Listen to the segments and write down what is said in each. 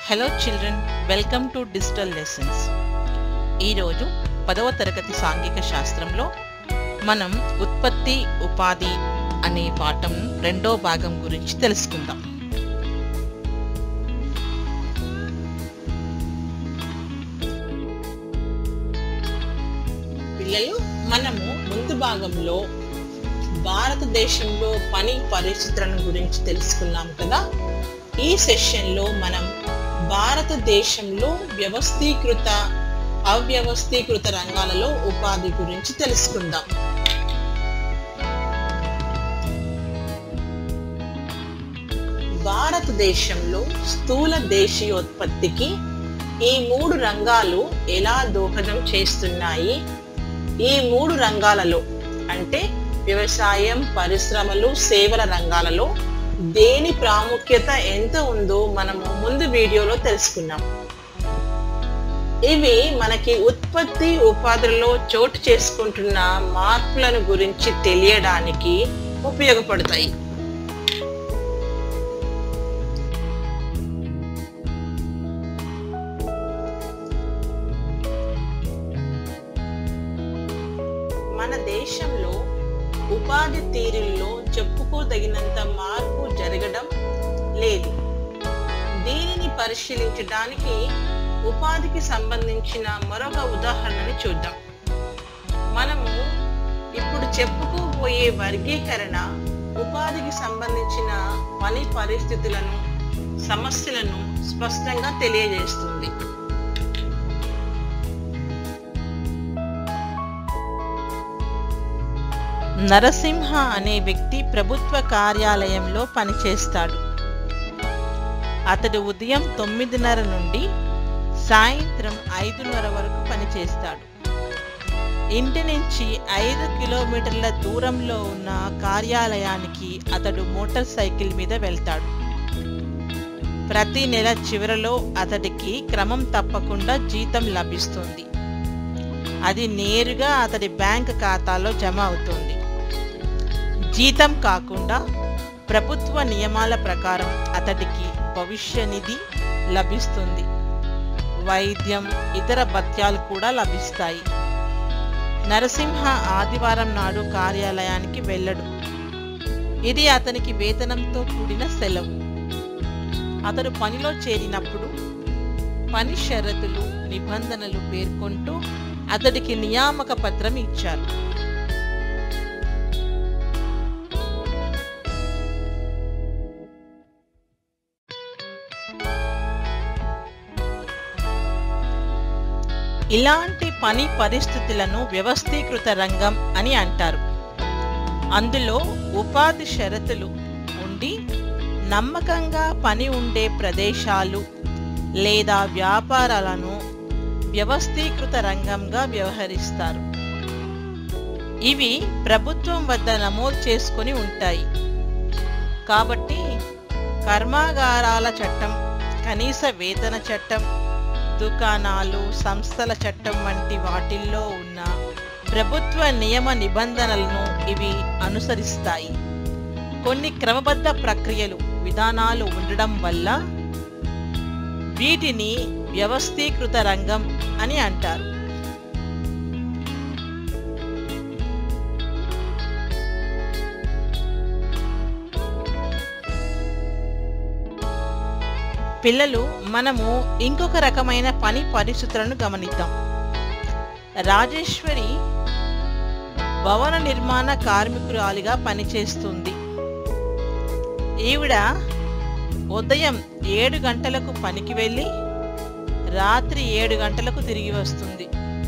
hello children welcome to digital lessons ఈరోజు పదవ తరగతి సాంఘిక శాస్త్రంలో మనం ఉత్పత్తి ఉపాధి అనే పాఠం రెండో భాగం గురించి తెలుసుకుందాం పిల్లలు మనము ముందు భాగంలో భారతదేశంలో పని పరిస్థితులను గురించి తెలుసుకున్నాం కదా ఈ సెషన్లో మనం భారతదేశంలో వ్యవస్థీకృత అవ్యవస్థీకృత రంగాలలో ఉపాధి గురించి తెలుసుకుందాం భారతదేశంలో స్థూల దేశీయోత్పత్తికి ఈ మూడు రంగాలు ఎలా దోహదం చేస్తున్నాయి ఈ మూడు రంగాలలో అంటే వ్యవసాయం పరిశ్రమలు సేవల రంగాలలో దేని ప్రాముఖ్యత ఎంత ఉందో మనము ముందు వీడియోలో తెలుసుకున్నాం ఇవి మనకి ఉత్పత్తి ఉపాధిలో చోటు చేసుకుంటున్న మార్పులను గురించి తెలియడానికి ఉపయోగపడతాయి మన దేశంలో ఉపాధి తీరుల్లో చెప్పుకోదగినంత మార్పు జరగడం లేదు దీనిని పరిశీలించడానికి ఉపాధికి సంబంధించిన మరొక ఉదాహరణని చూద్దాం మనము ఇప్పుడు చెప్పుకోబోయే వర్గీకరణ ఉపాధికి సంబంధించిన పని పరిస్థితులను సమస్యలను స్పష్టంగా తెలియజేస్తుంది నరసింహ అనే వ్యక్తి ప్రభుత్వ కార్యాలయంలో పనిచేస్తాడు అతడు ఉదయం తొమ్మిదిన్నర నుండి సాయంత్రం ఐదున్నర వరకు పనిచేస్తాడు ఇంటి నుంచి ఐదు కిలోమీటర్ల దూరంలో ఉన్న కార్యాలయానికి అతడు మోటార్ సైకిల్ మీద వెళ్తాడు ప్రతి నెల చివరలో అతడికి క్రమం తప్పకుండా జీతం లభిస్తుంది అది నేరుగా అతడి బ్యాంక్ ఖాతాలో జమ అవుతుంది జీతం కాకుండా ప్రభుత్వ నియమాల ప్రకారం అతడికి భవిష్య నిధి లభిస్తుంది వైద్యం ఇతర భత్యాలు కూడా లభిస్తాయి నరసింహ ఆదివారం నాడు కార్యాలయానికి వెళ్ళడు ఇది అతనికి వేతనంతో కూడిన సెలవు అతడు పనిలో చేరినప్పుడు పని షరతులు నిబంధనలు పేర్కొంటూ అతడికి నియామక పత్రం ఇచ్చారు ఇలాంటి పని పరిస్థితులను వ్యవస్థీకృత రంగం అని అంటారు అందులో ఉపాధి షరతులు ఉండి నమ్మకంగా పని ఉండే ప్రదేశాలు లేదా వ్యాపారాలను వ్యవస్థీకృత రంగంగా వ్యవహరిస్తారు ఇవి ప్రభుత్వం వద్ద నమోదు చేసుకొని ఉంటాయి కాబట్టి కర్మాగారాల చట్టం కనీస వేతన చట్టం దుకాణాలు సంస్థల చట్టం వంటి వాటిల్లో ఉన్న ప్రభుత్వ నియమ నిబంధనలను ఇవి అనుసరిస్తాయి కొన్ని క్రమబద్ధ ప్రక్రియలు విధానాలు ఉండడం వల్ల వీటిని వ్యవస్థీకృత రంగం అని అంటారు పిల్లలు మనము ఇంకొక రకమైన పని పరిస్థితులను గమనిద్దాం రాజేశ్వరి భవన నిర్మాణ కార్మికురాలిగా పనిచేస్తుంది ఈవిడ ఉదయం ఏడు గంటలకు పనికి వెళ్ళి రాత్రి ఏడు గంటలకు తిరిగి వస్తుంది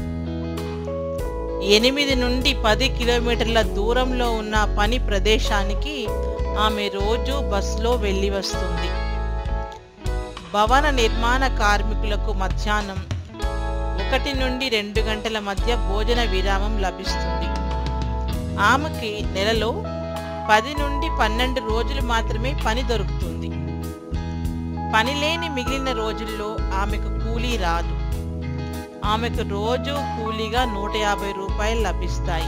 ఎనిమిది నుండి పది కిలోమీటర్ల దూరంలో ఉన్న పని ప్రదేశానికి ఆమె రోజు బస్సులో వెళ్ళి వస్తుంది భవన నిర్మాణ కార్మికులకు మధ్యాహ్నం ఒకటి నుండి రెండు గంటల మధ్య భోజన విరామం లభిస్తుంది ఆమెకి నెలలో పది నుండి పన్నెండు రోజులు మాత్రమే పని దొరుకుతుంది పని లేని మిగిలిన రోజుల్లో ఆమెకు కూలీ రాదు ఆమెకు రోజు కూలీగా నూట యాభై రూపాయలు లభిస్తాయి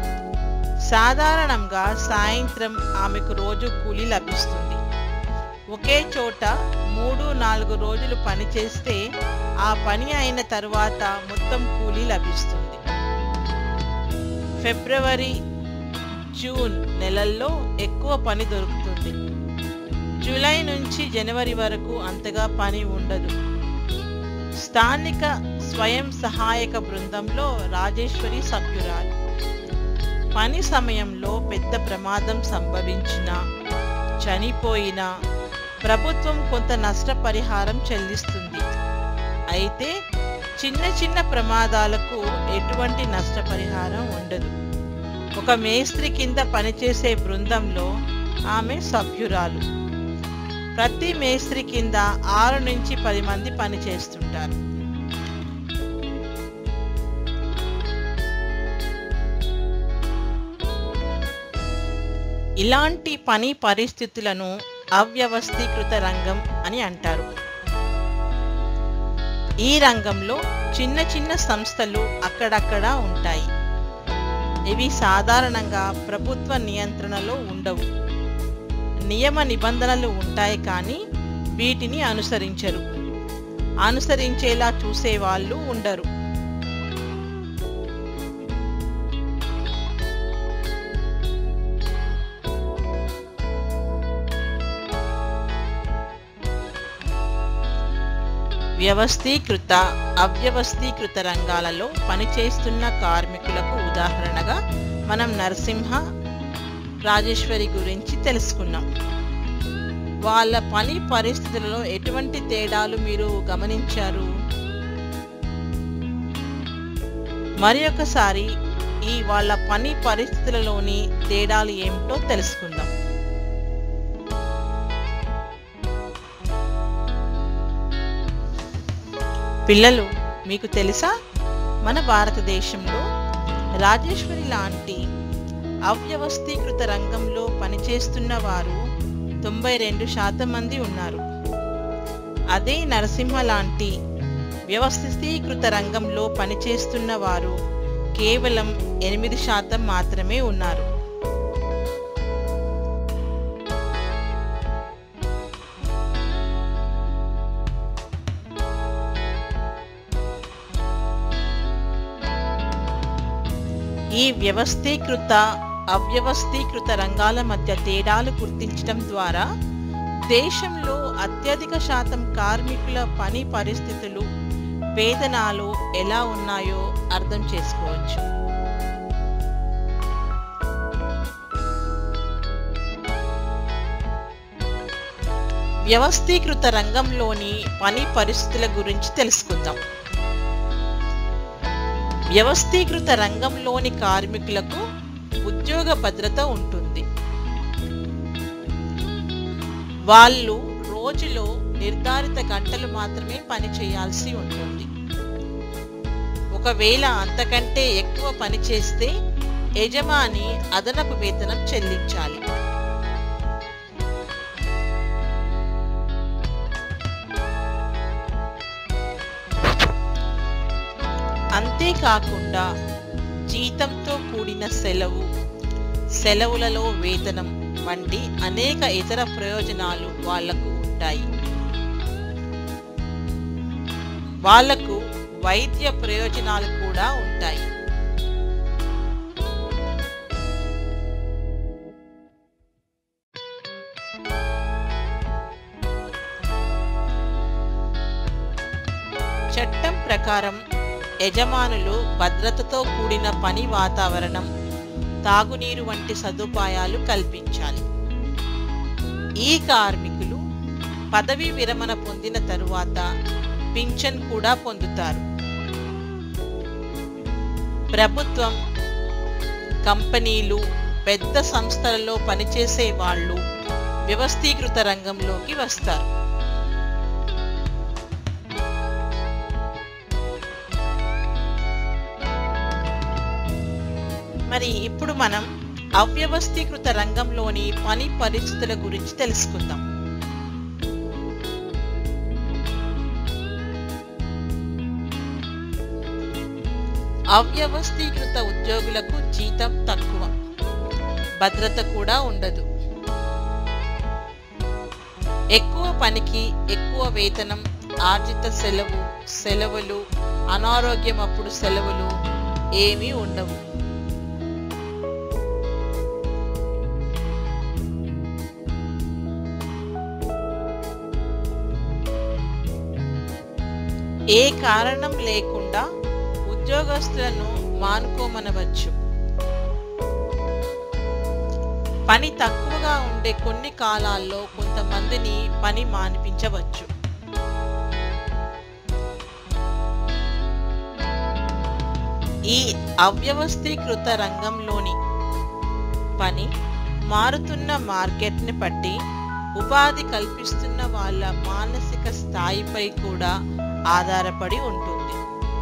సాధారణంగా సాయంత్రం ఆమెకు రోజు కూలీ లభిస్తుంది ఒకే చోట మూడు నాలుగు రోజులు పని చేస్తే ఆ పని అయిన తరువాత మొత్తం కూలీ లభిస్తుంది ఫిబ్రవరి జూన్ నెలల్లో ఎక్కువ పని దొరుకుతుంది జూలై నుంచి జనవరి వరకు అంతగా పని ఉండదు స్థానిక స్వయం సహాయక బృందంలో రాజేశ్వరి సభ్యురాలు పని సమయంలో పెద్ద ప్రమాదం సంభవించినా చనిపోయినా ప్రభుత్వం కొంత నష్టపరిహారం చెల్లిస్తుంది అయితే చిన్న చిన్న ప్రమాదాలకు ఎటువంటి నష్టపరిహారం ఉండదు ఒక మేస్త్రి కింద పనిచేసే బృందంలో ఆమె సభ్యురాలు ప్రతి మేస్త్రి కింద ఆరు నుంచి పది మంది పనిచేస్తుంటారు ఇలాంటి పని పరిస్థితులను అవ్యవస్థీకృత రంగం అని అంటారు ఈ రంగంలో చిన్న చిన్న సంస్థలు అక్కడక్కడా ఉంటాయి ఇవి సాధారణంగా ప్రభుత్వ నియంత్రణలో ఉండవు నియమ నిబంధనలు ఉంటాయి కానీ వీటిని అనుసరించరు అనుసరించేలా చూసేవాళ్ళు ఉండరు వ్యవస్థీకృత అవ్యవస్థీకృత రంగాలలో పనిచేస్తున్న కార్మికులకు ఉదాహరణగా మనం నరసింహ రాజేశ్వరి గురించి తెలుసుకున్నాం వాళ్ళ పని పరిస్థితులలో ఎటువంటి తేడాలు మీరు గమనించారు మరి ఒకసారి ఈ వాళ్ళ పని పరిస్థితులలోని తేడాలు ఏమిటో తెలుసుకుందాం పిల్లలు మీకు తెలుసా మన భారతదేశంలో రాజేశ్వరి లాంటి అవ్యవస్థీకృత రంగంలో పనిచేస్తున్న వారు తొంభై రెండు శాతం మంది ఉన్నారు అదే నరసింహ లాంటి వ్యవస్థీకృత రంగంలో పనిచేస్తున్న వారు కేవలం ఎనిమిది శాతం మాత్రమే ఉన్నారు ఈ వ్యవస్థీకృత అవ్యవస్థీకృత రంగాల మధ్య తేడాలు గుర్తించడం ద్వారా దేశంలో అత్యధిక శాతం కార్మికుల పని పరిస్థితులు వేతనాలు ఎలా ఉన్నాయో అర్థం చేసుకోవచ్చు వ్యవస్థీకృత రంగంలోని పని పరిస్థితుల గురించి తెలుసుకుందాం వ్యవస్థీకృత రంగంలోని కార్మికులకు ఉద్యోగ భద్రత ఉంటుంది వాళ్ళు రోజులో నిర్ధారిత గంటలు మాత్రమే పని చేయాల్సి ఉంటుంది ఒకవేళ అంతకంటే ఎక్కువ పని చేస్తే యజమాని అదనపు వేతనం చెల్లించాలి అంతేకాకుండా జీతంతో కూడిన సెలవు సెలవులలో వేతనం వంటి అనేక ఇతర ప్రయోజనాలు వాళ్లకు ఉంటాయి వాళ్లకు వైద్య ప్రయోజనాలు కూడా ఉంటాయి చట్టం ప్రకారం యజమానులు భద్రతతో కూడిన పని వాతావరణం తాగునీరు వంటి సదుపాయాలు కల్పించాలి ఈ కార్మికులు పదవీ విరమణ పొందిన తరువాత పింఛన్ కూడా పొందుతారు ప్రభుత్వం కంపెనీలు పెద్ద సంస్థలలో పనిచేసే వాళ్ళు వ్యవస్థీకృత రంగంలోకి వస్తారు మరి ఇప్పుడు మనం అవ్యవస్థీకృత రంగంలోని పని పరిస్థితుల గురించి తెలుసుకుందాం అవ్యవస్థీకృత ఉద్యోగులకు జీతం తక్కువ భద్రత కూడా ఉండదు ఎక్కువ పనికి ఎక్కువ వేతనం ఆర్జిత సెలవు సెలవులు అనారోగ్యం అప్పుడు సెలవులు ఏమీ ఉండవు ఏ కారణం లేకుండా ఉద్యోగస్తులను మానుకోమనవచ్చు పని తక్కువగా ఉండే కొన్ని కాలాల్లో కొంతమందిని పని మానిపించవచ్చు ఈ అవ్యవస్థీకృత రంగంలోని పని మారుతున్న మార్కెట్ని బట్టి ఉపాధి కల్పిస్తున్న వాళ్ళ మానసిక స్థాయిపై కూడా ఆధారపడి ఉంటుంది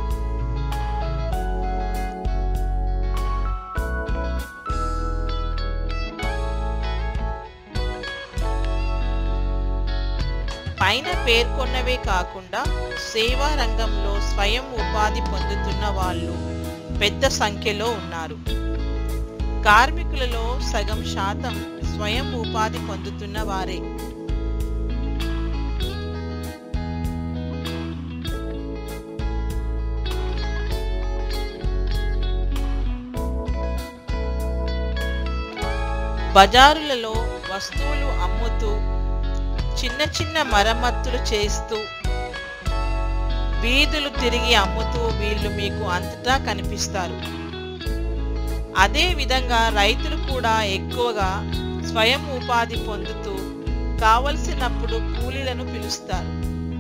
పైన పేర్కొన్నవే కాకుండా సేవా రంగంలో స్వయం ఉపాధి పొందుతున్న వాళ్ళు పెద్ద సంఖ్యలో ఉన్నారు కార్మికులలో సగం శాతం స్వయం ఉపాధి పొందుతున్న వారే బజారులలో వస్తువులు అమ్ముతూ చిన్న చిన్న మరమ్మతులు చేస్తూ వీధులు తిరిగి అమ్ముతూ వీళ్ళు మీకు అంతటా కనిపిస్తారు అదే విధంగా రైతులు కూడా ఎక్కువగా స్వయం ఉపాధి పొందుతూ కావలసినప్పుడు కూలీలను పిలుస్తారు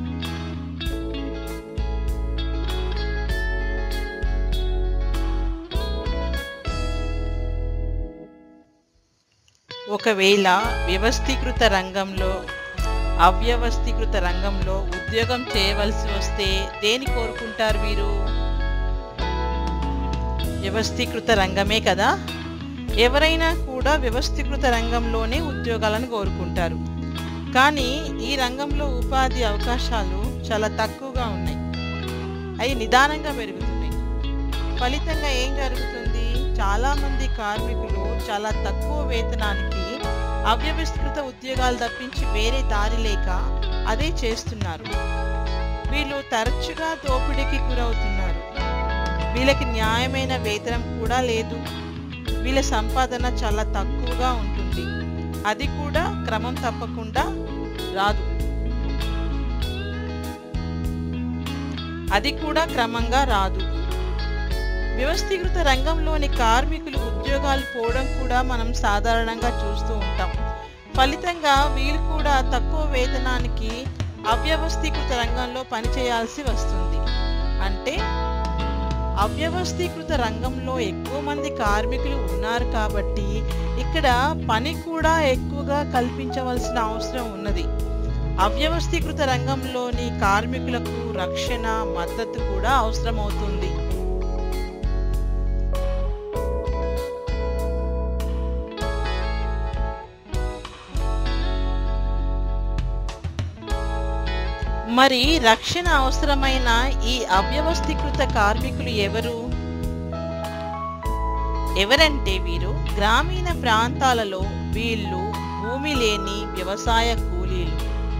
ఒకవేళ వ్యవస్థీకృత రంగంలో అవ్యవస్థీకృత రంగంలో ఉద్యోగం చేయవలసి వస్తే దేని కోరుకుంటారు మీరు వ్యవస్థీకృత రంగమే కదా ఎవరైనా కూడా వ్యవస్థీకృత రంగంలోనే ఉద్యోగాలను కోరుకుంటారు కానీ ఈ రంగంలో ఉపాధి అవకాశాలు చాలా తక్కువగా ఉన్నాయి అవి నిదానంగా పెరుగుతున్నాయి ఫలితంగా ఏం జరుగుతుంది చాలామంది కార్మికులు చాలా తక్కువ వేతనానికి అవ్యవస్థృత ఉద్యోగాలు తప్పించి వేరే దారి లేక అదే చేస్తున్నారు వీళ్ళు తరచుగా దోపిడీకి గురవుతున్నారు వీళ్ళకి న్యాయమైన వేతనం కూడా లేదు వీళ్ళ సంపాదన చాలా తక్కువగా ఉంటుంది అది కూడా క్రమం తప్పకుండా రాదు అది కూడా క్రమంగా రాదు వ్యవస్థీకృత రంగంలోని కార్మికులు ఉద్యోగాలు పోవడం కూడా మనం సాధారణంగా చూస్తూ ఉంటాం ఫలితంగా వీళ్ళు కూడా తక్కువ వేతనానికి అవ్యవస్థీకృత రంగంలో పనిచేయాల్సి వస్తుంది అంటే అవ్యవస్థీకృత రంగంలో ఎక్కువ మంది కార్మికులు ఉన్నారు కాబట్టి ఇక్కడ పని కూడా ఎక్కువగా కల్పించవలసిన అవసరం ఉన్నది అవ్యవస్థీకృత రంగంలోని కార్మికులకు రక్షణ మద్దతు కూడా అవసరమవుతుంది మరి రక్షణ అవసరమైన ఈ అవ్యవస్థీకృత కార్మికులు ఎవరు ఎవరంటే వీరు గ్రామీణ ప్రాంతాలలో వీళ్ళు భూమి లేని వ్యవసాయ కూలీలు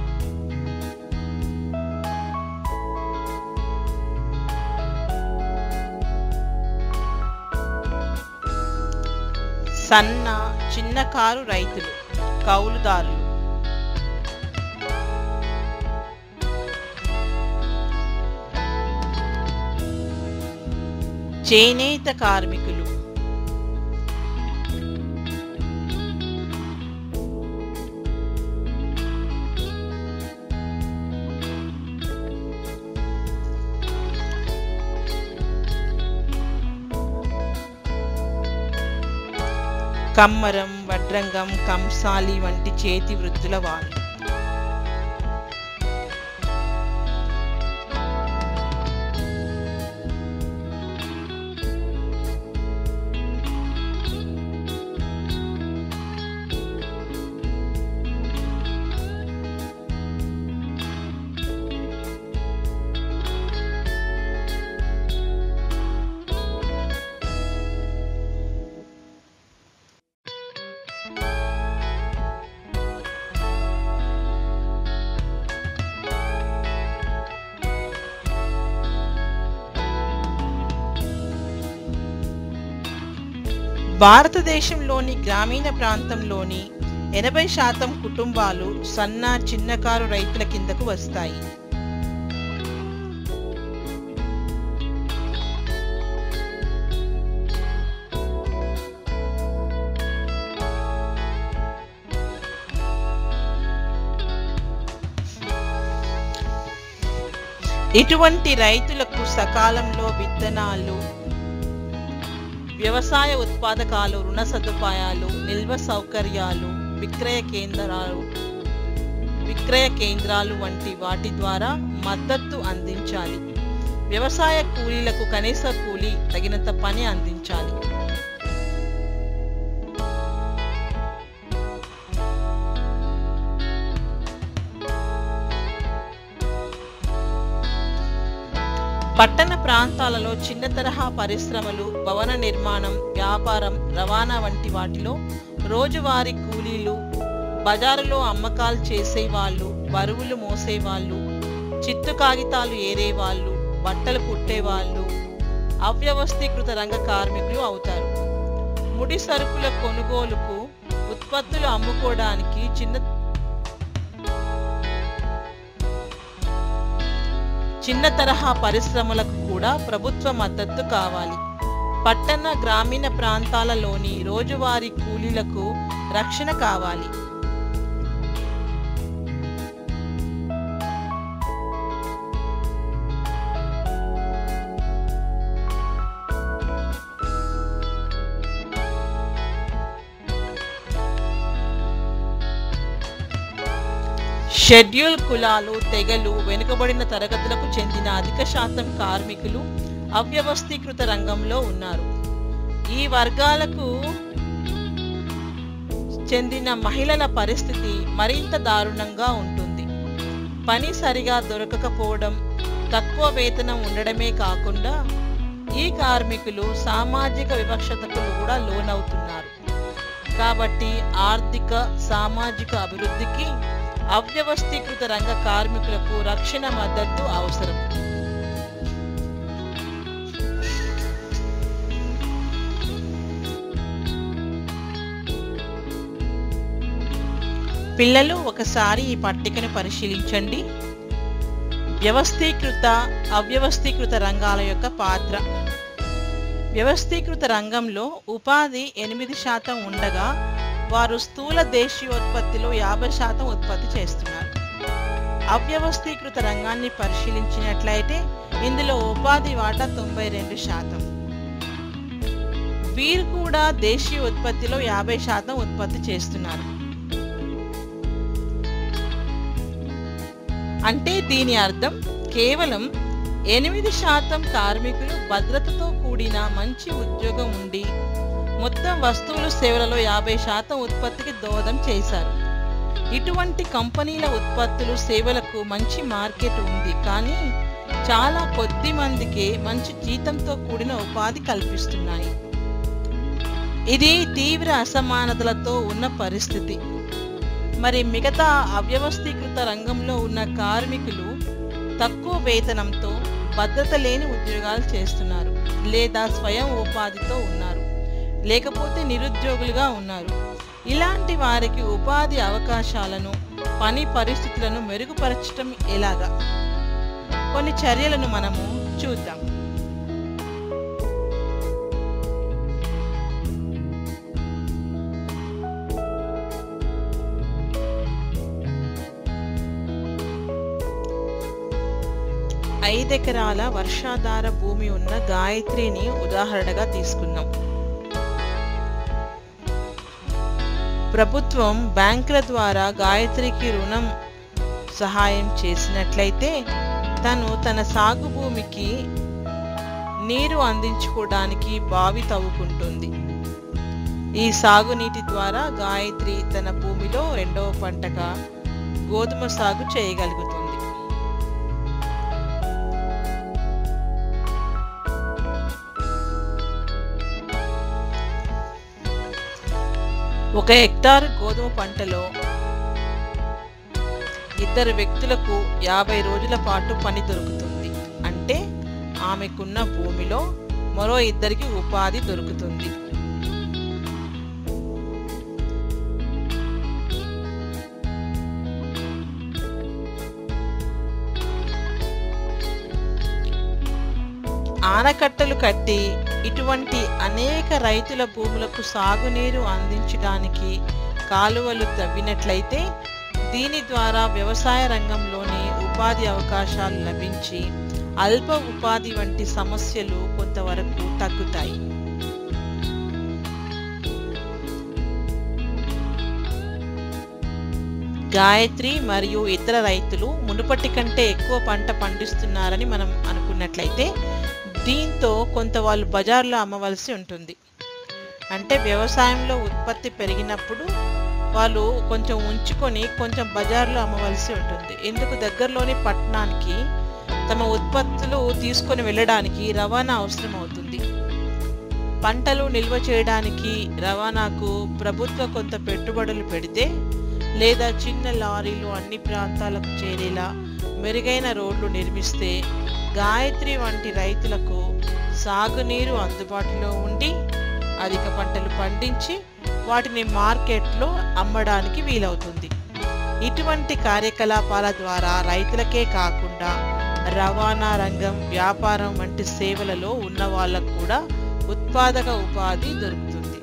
సన్న చిన్నకారు రైతులు కౌలుదారులు చేనేత కార్మికులు కమ్మరం వడ్రంగం కంసాలి వంటి చేతి వృత్తుల వాళ్ళు భారతదేశంలోని గ్రామీణ ప్రాంతంలోని ఎనభై శాతం కుటుంబాలు సన్న చిన్నకారు రైతుల కిందకు వస్తాయి ఇటువంటి రైతులకు సకాలంలో విత్తనాలు వ్యవసాయ ఉత్పాదకాలు రుణ సదుపాయాలు నిల్వ సౌకర్యాలు విక్రయ కేంద్రాలు విక్రయ కేంద్రాలు వంటి వాటి ద్వారా మద్దతు అందించాలి వ్యవసాయ కూలీలకు కనీస కూలీ తగినంత పని అందించాలి పట్టణ ప్రాంతాలలో చిన్న తరహా పరిశ్రమలు భవన నిర్మాణం వ్యాపారం రవాణా వంటి వాటిలో రోజువారీ కూలీలు బజారులో అమ్మకాలు చేసేవాళ్ళు బరువులు మోసేవాళ్ళు చిత్తు కాగితాలు ఏరేవాళ్ళు బట్టలు కుట్టేవాళ్ళు అవ్యవస్థీకృత రంగ కార్మికులు అవుతారు ముడి సరుకుల కొనుగోలుకు ఉత్పత్తులు అమ్ముకోవడానికి చిన్న చిన్న తరహా పరిశ్రమలకు కూడా ప్రభుత్వ మద్దతు కావాలి పట్టణ గ్రామీణ ప్రాంతాలలోని రోజువారీ కూలీలకు రక్షణ కావాలి షెడ్యూల్ కులాలు తెగలు వెనుకబడిన తరగతులకు చెందిన అధిక శాతం కార్మికులు అవ్యవస్థీకృత రంగంలో ఉన్నారు ఈ వర్గాలకు చెందిన మహిళల పరిస్థితి మరింత దారుణంగా ఉంటుంది పని సరిగా దొరకకపోవడం తక్కువ వేతనం ఉండడమే కాకుండా ఈ కార్మికులు సామాజిక వివక్షతకు కూడా లోనవుతున్నారు కాబట్టి ఆర్థిక సామాజిక అభివృద్ధికి అవ్యవస్థీకృత రంగ కార్మికులకు రక్షణ మద్దతు అవసరం పిల్లలు ఒకసారి ఈ పట్టికను పరిశీలించండి వ్యవస్థీకృత అవ్యవస్థీకృత రంగాల యొక్క పాత్ర వ్యవస్థీకృత రంగంలో ఉపాధి ఎనిమిది శాతం ఉండగా వారు స్థూల దేశీయోత్పత్తిలో యాభై శాతం ఉత్పత్తి చేస్తున్నారు అవ్యవస్థీకృత రంగాన్ని పరిశీలించినట్లయితే ఇందులో ఉపాధి వాటా తొంభై రెండు శాతం వీరు కూడా దేశీయ ఉత్పత్తిలో యాభై శాతం ఉత్పత్తి చేస్తున్నారు అంటే దీని అర్థం కేవలం ఎనిమిది శాతం కార్మికులు భద్రతతో కూడిన మంచి ఉద్యోగం ఉండి మొత్తం వస్తువులు సేవలలో యాభై శాతం ఉత్పత్తికి దోహదం చేశారు ఇటువంటి కంపెనీల ఉత్పత్తులు సేవలకు మంచి మార్కెట్ ఉంది కానీ చాలా కొద్ది మందికే మంచి జీతంతో కూడిన ఉపాధి కల్పిస్తున్నాయి ఇది తీవ్ర అసమానతలతో ఉన్న పరిస్థితి మరి మిగతా అవ్యవస్థీకృత రంగంలో ఉన్న కార్మికులు తక్కువ వేతనంతో భద్రత లేని ఉద్యోగాలు చేస్తున్నారు లేదా స్వయం ఉపాధితో ఉన్నారు లేకపోతే నిరుద్యోగులుగా ఉన్నారు ఇలాంటి వారికి ఉపాధి అవకాశాలను పని పరిస్థితులను మెరుగుపరచడం ఎలాగా కొన్ని చర్యలను మనము చూద్దాం ఐదెకరాల వర్షాధార భూమి ఉన్న గాయత్రిని ఉదాహరణగా తీసుకుందాం ప్రభుత్వం బ్యాంకుల ద్వారా గాయత్రికి రుణం సహాయం చేసినట్లయితే తను తన సాగు భూమికి నీరు అందించుకోవడానికి బావి తవ్వుకుంటుంది ఈ సాగునీటి ద్వారా గాయత్రి తన భూమిలో రెండవ పంటగా గోధుమ సాగు చేయగలుగుతుంది ఒక హెక్టారు గోధుమ పంటలో ఇద్దరు వ్యక్తులకు యాభై రోజుల పాటు పని దొరుకుతుంది అంటే ఆమెకున్న భూమిలో మరో ఇద్దరికి ఉపాధి దొరుకుతుంది ఆనకట్టలు కట్టి ఇటువంటి అనేక రైతుల భూములకు సాగునీరు అందించడానికి కాలువలు తవ్వినట్లయితే దీని ద్వారా వ్యవసాయ రంగంలోని ఉపాధి అవకాశాలు లభించి అల్ప ఉపాధి వంటి సమస్యలు కొంతవరకు తగ్గుతాయి గాయత్రి మరియు ఇతర రైతులు మునుపటి కంటే ఎక్కువ పంట పండిస్తున్నారని మనం అనుకున్నట్లయితే దీంతో కొంత వాళ్ళు బజార్లో అమ్మవలసి ఉంటుంది అంటే వ్యవసాయంలో ఉత్పత్తి పెరిగినప్పుడు వాళ్ళు కొంచెం ఉంచుకొని కొంచెం బజార్లో అమ్మవలసి ఉంటుంది ఎందుకు దగ్గరలోని పట్టణానికి తమ ఉత్పత్తులు తీసుకొని వెళ్ళడానికి రవాణా అవసరం అవుతుంది పంటలు నిల్వ చేయడానికి రవాణాకు ప్రభుత్వ కొంత పెట్టుబడులు పెడితే లేదా చిన్న లారీలు అన్ని ప్రాంతాలకు చేరేలా మెరుగైన రోడ్లు నిర్మిస్తే గాయత్రి వంటి రైతులకు సాగునీరు అందుబాటులో ఉండి అధిక పంటలు పండించి వాటిని మార్కెట్లో అమ్మడానికి వీలవుతుంది ఇటువంటి కార్యకలాపాల ద్వారా రైతులకే కాకుండా రవాణా రంగం వ్యాపారం వంటి సేవలలో ఉన్న వాళ్ళకు కూడా ఉత్పాదక ఉపాధి దొరుకుతుంది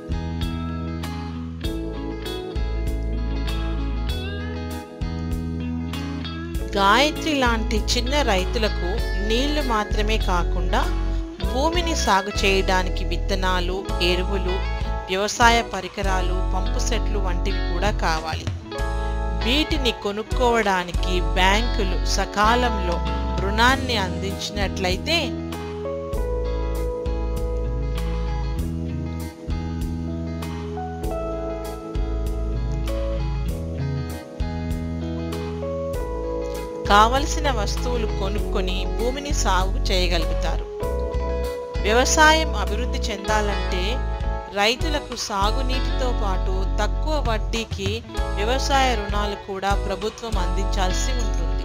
గాయత్రి లాంటి చిన్న రైతులకు నీళ్లు మాత్రమే కాకుండా భూమిని సాగు చేయడానికి విత్తనాలు ఎరువులు వ్యవసాయ పరికరాలు పంపు సెట్లు వంటివి కూడా కావాలి వీటిని కొనుక్కోవడానికి బ్యాంకులు సకాలంలో రుణాన్ని అందించినట్లయితే కావలసిన వస్తువులు కొనుక్కొని భూమిని సాగు చేయగలుగుతారు వ్యవసాయం అభివృద్ధి చెందాలంటే రైతులకు సాగునీటితో పాటు తక్కువ వడ్డీకి వ్యవసాయ రుణాలు కూడా ప్రభుత్వం అందించాల్సి ఉంటుంది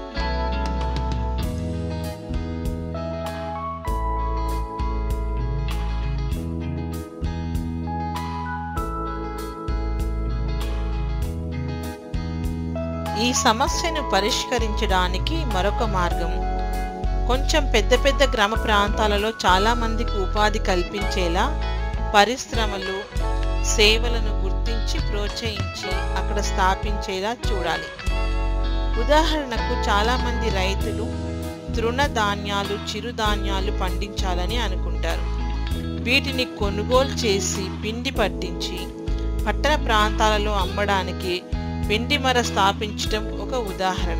ఈ సమస్యను పరిష్కరించడానికి మరొక మార్గం కొంచెం పెద్ద పెద్ద గ్రామ ప్రాంతాలలో చాలా మందికి ఉపాధి కల్పించేలా పరిశ్రమలు సేవలను గుర్తించి ప్రోత్సహించి అక్కడ స్థాపించేలా చూడాలి ఉదాహరణకు చాలా మంది రైతులు తృణధాన్యాలు చిరుధాన్యాలు పండించాలని అనుకుంటారు వీటిని కొనుగోలు చేసి పిండి పట్టించి పట్టణ ప్రాంతాలలో అమ్మడానికి పిండి మర స్థాపించడం ఒక ఉదాహరణ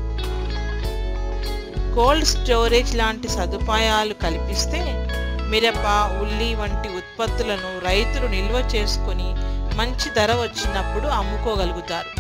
కోల్డ్ స్టోరేజ్ లాంటి సదుపాయాలు కల్పిస్తే మిరప ఉల్లి వంటి ఉత్పత్తులను రైతులు నిల్వ చేసుకొని మంచి ధర వచ్చినప్పుడు అమ్ముకోగలుగుతారు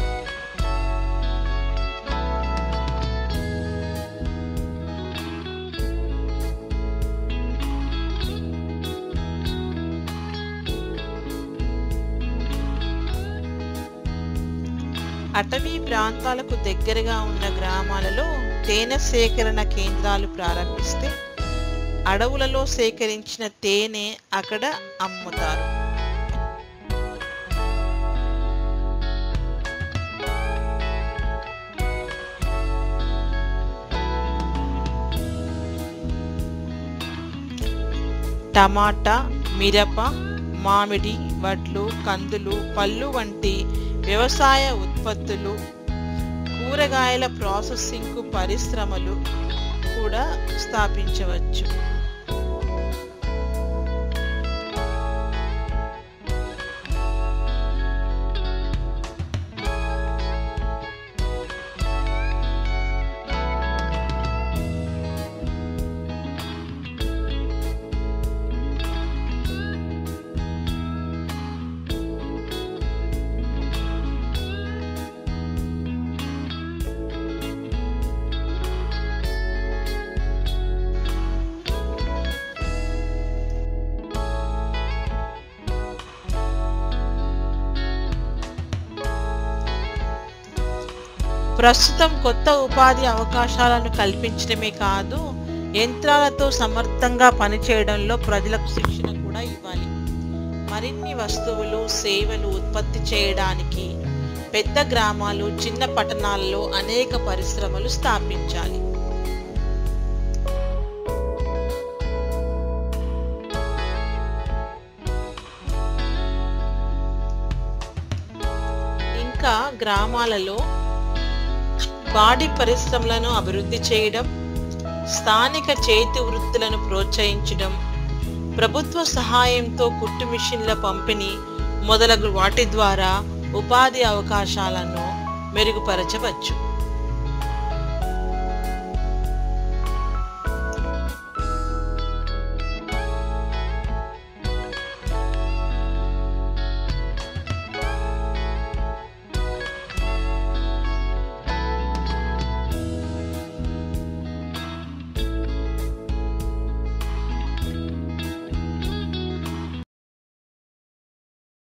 అటవీ ప్రాంతాలకు దగ్గరగా ఉన్న గ్రామాలలో తేనె సేకరణ కేంద్రాలు ప్రారంభిస్తే అడవులలో సేకరించిన తేనె అక్కడ అమ్ముతారు టమాటా మిరప మామిడి వడ్లు కందులు పళ్ళు వంటి వ్యవసాయ ఉత్పత్తులు కూరగాయల ప్రాసెసింగ్కు పరిశ్రమలు కూడా స్థాపించవచ్చు ప్రస్తుతం కొత్త ఉపాధి అవకాశాలను కల్పించడమే కాదు యంత్రాలతో సమర్థంగా పనిచేయడంలో ప్రజలకు శిక్షణ కూడా ఇవ్వాలి మరిన్ని వస్తువులు సేవలు ఉత్పత్తి చేయడానికి పెద్ద గ్రామాలు చిన్న పట్టణాల్లో అనేక పరిశ్రమలు స్థాపించాలి గ్రామాలలో పాడి పరిశ్రమలను అభివృద్ధి చేయడం స్థానిక చేతి వృత్తులను ప్రోత్సహించడం ప్రభుత్వ సహాయంతో కుట్టు మిషన్ల పంపిణీ మొదలగు వాటి ద్వారా ఉపాధి అవకాశాలను మెరుగుపరచవచ్చు